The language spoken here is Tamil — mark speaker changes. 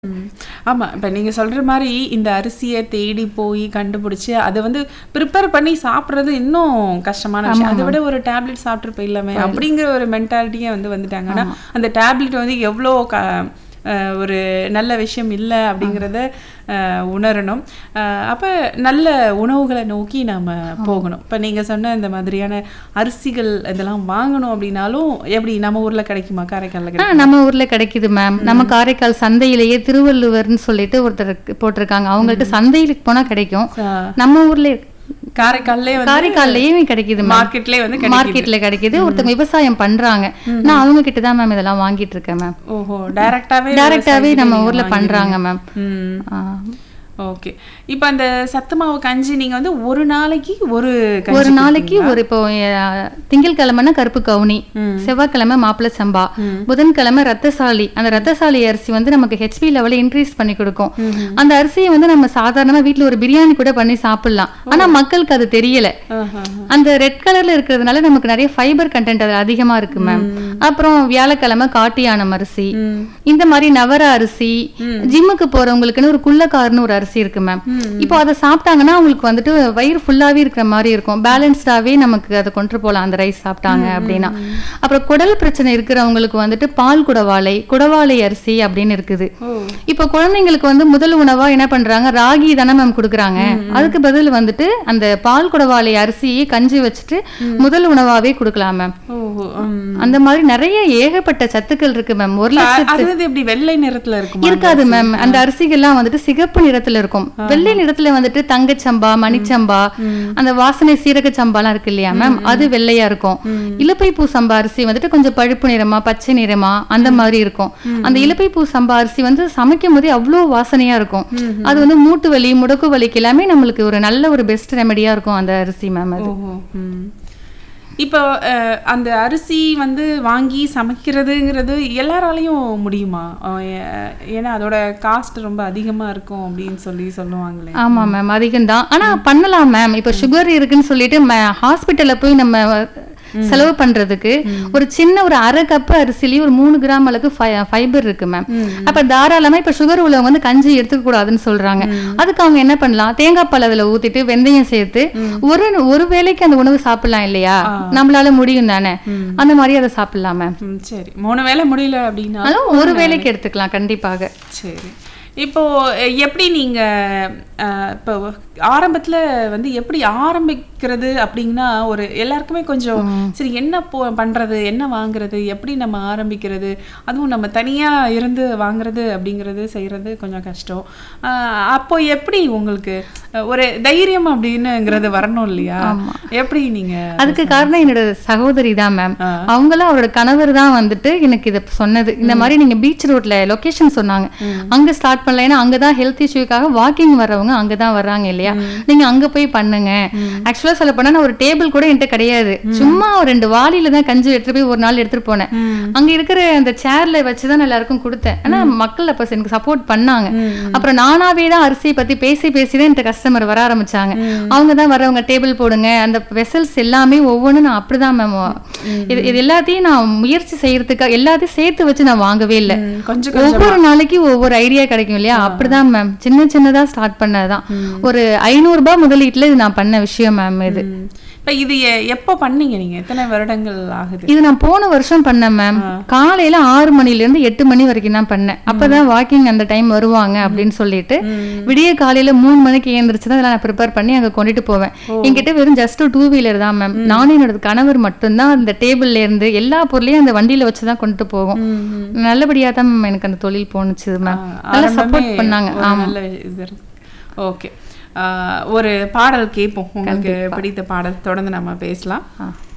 Speaker 1: ம். ஆமா. இப்ப நீங்க சொல்ற மாரி இந்த அரிசிய தேடி போய் கண்டுபிடிச்சு, அத வந்து ப்ரிப்பேர் பண்ணி சாப்பிடுறது இன்னும் கஷ்டமான விஷயம். அத விட ஒரு டேப்லெட் சாப்பிட்டு போயிடலாமே அப்படிங்கிற ஒரு மென்டாலிட்டியே வந்து வந்துட்டாங்க. ஆனா, அந்த டேப்லெட் வந்து எவ்ளோ க அ ஒரு நல்ல விஷயம் இல்ல அப்படிங்கிறத அ உணரணும். அ அப்ப நல்ல உணவுகள நோக்கி நாம போகணும். இப்ப நீங்க சொன்ன இந்த மாதிரியான அரிசிகள் இதெல்லாம் வாங்கணும் அப்படின்னாலும், எப்படி நம்ம ஊர்ல கிடைக்குமா? காரைக்கால்ல
Speaker 2: ஆ
Speaker 1: கிடைக்குமா?
Speaker 2: நம்ம ஊர்ல கிடைக்குது மேம். நம்ம காரைக்கால் சந்தையிலேயே திருவள்ளுவர்னு சொல்லிட்டு ஒருத்தர் போட்டிருக்காங்க. அவங்கள்ட்ட சந்தையிலுக்கு போனா கிடைக்கும்.
Speaker 1: ஆ.
Speaker 2: நம்ம ஊர்ல
Speaker 1: காரைக்கால்லே வந்து
Speaker 2: காரைக்கால்லையே கிடைக்குது மேம்.
Speaker 1: மார்க்கெட்லயே வந்து கிடைக்குது.
Speaker 2: மார்க்கெட்ல கிடைக்குது. ஒருத்தவங்க விவசாயம் பண்றாங்க. நான் அவங்க கிட்ட தான் மேம் இதெல்லாம் வாங்கிட்டு இருக்கேன் மேம்.
Speaker 1: ஓஹோ டைரக்டாவே
Speaker 2: டைரக்டாவே நம்ம ஊர்ல பண்றாங்க மேம்.
Speaker 1: ம்
Speaker 2: ஆ.
Speaker 1: ஓகே இப்போ அந்த சத்து மாவு கஞ்சி நீங்க வந்து ஒரு நாளைக்கு ஒரு கஞ்சி
Speaker 2: ஒரு நாளைக்கு ஒரு இப்போ அஹ், திங்கட்கிழமைனா கருப்பு கவுனி செவ்வாய்க்கிழமை மாப்பிள்ளை சம்பா புதன்கிழமை ரத்தசாலி அந்த ரத்தசாலி அரிசி வந்து நமக்கு ஹெச்பி லெவலை இன்க்ரீஸ் பண்ணி கொடுக்கும் அந்த அரிசியை வந்து நம்ம சாதாரணமா வீட்ல ஒரு பிரியாணி கூட பண்ணி சாப்பிடலாம் ஆனா மக்களுக்கு அது தெரியல
Speaker 1: ஆஹா.
Speaker 2: அந்த ரெட் கலர்ல இருக்கிறதுனால நமக்கு நிறைய ஃபைபர் கண்டென்ட் அதுல அதிகமா இருக்கு மேம் அப்புறம் வியாழக்கிழமை காட்டியானம் அரிசி இந்த மாதிரி நவர அரிசி ஜிம்முக்கு போறவங்களுக்குன்னு ஒரு குள்ளக்காரன்னு ஒரு அரிசி இருக்கு மேம் இப்போ அதை சாப்பிட்டாங்கன்னா அவங்களுக்கு வந்துட்டு வயிறு ஃபுல்லாவே இருக்கிற மாதிரி இருக்கும் பேலன்ஸ்டாவே நமக்கு அதை கொண்டு போகலாம் அந்த ரைஸ் சாப்பிட்டாங்க அப்படின்னா அப்புறம் குடல் பிரச்சனை இருக்கிறவங்களுக்கு வந்துட்டு பால் குடவாளை குடவாளை அரிசி அப்படின்னு இருக்குது
Speaker 1: ஓ
Speaker 2: இப்போ குழந்தைங்களுக்கு வந்து முதல் உணவா என்ன பண்றாங்க ராகி தானே மேம் கொடுக்குறாங்க அதுக்கு பதில் வந்துட்டு அந்த பால் குடவாளை அரிசியை கஞ்சி வச்சுட்டு முதல் உணவாவே கொடுக்கலாம் மேம்
Speaker 1: ஓஹோ ம்.
Speaker 2: அந்த மாதிரி நிறைய ஏகப்பட்ட சத்துக்கள் இருக்கு மேம் ஒரு
Speaker 1: அ-
Speaker 2: லட்சம்
Speaker 1: அது வந்து எப்படி வெள்ளை நிறத்துல இருக்குமா
Speaker 2: இருக்காது மேம் அந்த அரிசிகள்லாம் வந்துட்டு சிகப்பு நிறத்துல இருக்கும் வெள்ளை நிறத்துல வந்துட்டு தங்கச்சம்பா மணிச்சம்பா அந்த வாசனை சீரக சம்பாலாம் இருக்கு இல்லையா மேம் அது வெள்ளையா இருக்கும் இலப்பை பூ சம்பா அரிசி வந்துட்டு கொஞ்சம் பழுப்பு நிறமா பச்சை நிறமா அந்த மாதிரி இருக்கும் அந்த இலப்பை பூ சம்பா அரிசி வந்து சமைக்கும் போதே அவ்வளோ வாசனையா இருக்கும் அது வந்து மூட்டு வலி முடக்கு வலிக்கு எல்லாமே நம்மளுக்கு ஒரு நல்ல ஒரு பெஸ்ட் ரெமெடியா இருக்கும் அந்த அரிசி மேம் அது
Speaker 1: ஓஹோ ம். இப்போ அஹ், அந்த அரிசி வந்து வாங்கி சமைக்கிறதுங்கிறது எல்லாராலையும் முடியுமா அஹ், ஏ- ஏன்னா அதோட காஸ்ட் ரொம்ப அதிகமா இருக்கும் அப்படின்னு சொல்லி சொல்லுவாங்களே
Speaker 2: ஆமா மேம் அதிகம்தான் ஆனா பண்ணலாம் மேம் இப்ப சுகர் இருக்குன்னு சொல்லிட்டு ஹாஸ்பிட்டல்ல போய் நம்ம செலவு பண்றதுக்கு ஒரு சின்ன ஒரு அரை கப் அரிசிலேயே ஒரு மூணு கிராம் அளவுக்கு ஃபைபர் இருக்கு மேம் அப்ப தாராளமா இப்ப சுகர் உள்ளவங்க வந்து கஞ்சி எடுத்துக்க கூடாதுன்னு சொல்றாங்க அதுக்கு அவங்க என்ன பண்ணலாம் தேங்காய் பால் அதுல ஊத்திட்டு வெந்தயம் சேர்த்து ஒரு ஒரு வேளைக்கு அந்த உணவு சாப்பிடலாம் இல்லையா நம்மளால முடியும் தானே அந்த மாதிரி அதை சாப்பிடலாம் மேம்
Speaker 1: ம், சரி மூணு வேளை முடியல அப்படின்னா
Speaker 2: அதுவும் ஒரு வேளைக்கு எடுத்துக்கலாம் கண்டிப்பாக
Speaker 1: சரி இப்போ அஹ், எப்படி நீங்க அஹ், இப்போ ஆரம்பத்துல வந்து எப்படி ஆரம்பிக்கிறது அப்படின்னா ஒரு எல்லாருக்குமே கொஞ்சம் சரி என்ன போ பண்றது என்ன வாங்குறது எப்படி நம்ம ஆரம்பிக்கிறது அதுவும் நம்ம தனியா இருந்து வாங்குறது அப்படிங்கிறது செய்யறது கொஞ்சம் கஷ்டம் அஹ், அப்போ எப்படி உங்களுக்கு அஹ், ஒரு தைரியம் அப்படின்னுங்கிறது வரணும் இல்லையா எப்படி நீங்க
Speaker 2: அதுக்கு காரணம் என்னோட சகோதரி தான் மேம்
Speaker 1: ஆ.
Speaker 2: அவங்களும் அவரோட கணவர் தான் வந்துட்டு எனக்கு இதை சொன்னது இந்த மாதிரி நீங்க பீச் ரோட்ல லொகேஷன் சொன்னாங்க அங்க ஸ்டார்ட் பண்ணல ஏன்னா அங்கதான் ஹெல்த் இஷ்யூக்காக வாக்கிங் வர்றவங்க அங்கதான் வர்றாங்க இல்லையா நீங்க அங்க போய் பண்ணுங்க ஆக்சுவலா சொல்ல போனா நான் ஒரு டேபிள் கூட என்கிட்ட கிடையாது சும்மா ஒரு ரெண்டு வாளியில தான் கஞ்சி எடுத்துட்டு போய் ஒரு நாள் எடுத்துட்டு போனேன் அங்க இருக்கிற அந்த சேர்ல வச்சுதான் எல்லாருக்கும் கொடுத்தேன் ஆனா மக்கள் அப்ப எனக்கு சப்போர்ட் பண்ணாங்க அப்புறம் நானாவே தான் அரிசியை பத்தி பேசி பேசி தான் என்கிட்ட கஸ்டமர் வர ஆரம்பிச்சாங்க அவங்க தான் வரவங்க டேபிள் போடுங்க அந்த வெசல்ஸ் எல்லாமே ஒவ்வொன்றும் நான் அப்படிதான் மேம் இது இது எல்லாத்தையும் நான் முயற்சி செய்யறதுக்காக எல்லாத்தையும் சேர்த்து வச்சு நான் வாங்கவே இல்லை
Speaker 1: ம், கொஞ்சம்
Speaker 2: ஒவ்வொரு நாளைக்கு ஒவ்வொரு ஐடியா கிடைக்கும் இல்லையா அப்படிதான் மேம் சின்ன சின்னதா ஸ்டார்ட் பண்ணதுதான் ஒரு ஐநூறு ரூபாய் முதலீட்டுல இது நான் பண்ண விஷயம் மேம் இது
Speaker 1: ம். இப்ப இது எ- எப்போ பண்ணீங்க நீங்க எத்தனை வருடங்கள் ஆகுது
Speaker 2: இது நான் போன வருஷம் பண்ணேன் மேம் காலையில ஆறு மணில இருந்து எட்டு மணி வரைக்கும் தான் பண்ணேன் அப்பதான் வாக்கிங் அந்த டைம் வருவாங்க அப்படின்னு சொல்லிட்டு விடிய காலையில மூணு மணிக்கு ஏந்திரிச்சு தான் இதெல்லாம் நான் ப்ரிப்பேர் பண்ணி அங்க கொண்டுட்டு போவேன் என்கிட்ட வெறும் ஜஸ்ட் டூ வீலர் தான் மேம் நானும் என்னோட கணவர் மட்டும்தான் அந்த டேபிள்ல இருந்து எல்லா பொருளையும் அந்த வண்டியில வச்சு தான் கொண்டுட்டு போவோம் நல்லபடியா தான் மேம் எனக்கு அந்த தொழில் போணுச்சு மேம் நல்லா
Speaker 1: ஆரம்பமே
Speaker 2: சப்போர்ட் பண்ணாங்க
Speaker 1: ஒரு நல்ல இது ஓகே ஒரு பாடல் கேட்போம் உங்களுக்கு பிடித்த பாடல் தொடர்ந்து நம்ம பேசலாம்
Speaker 2: ஆ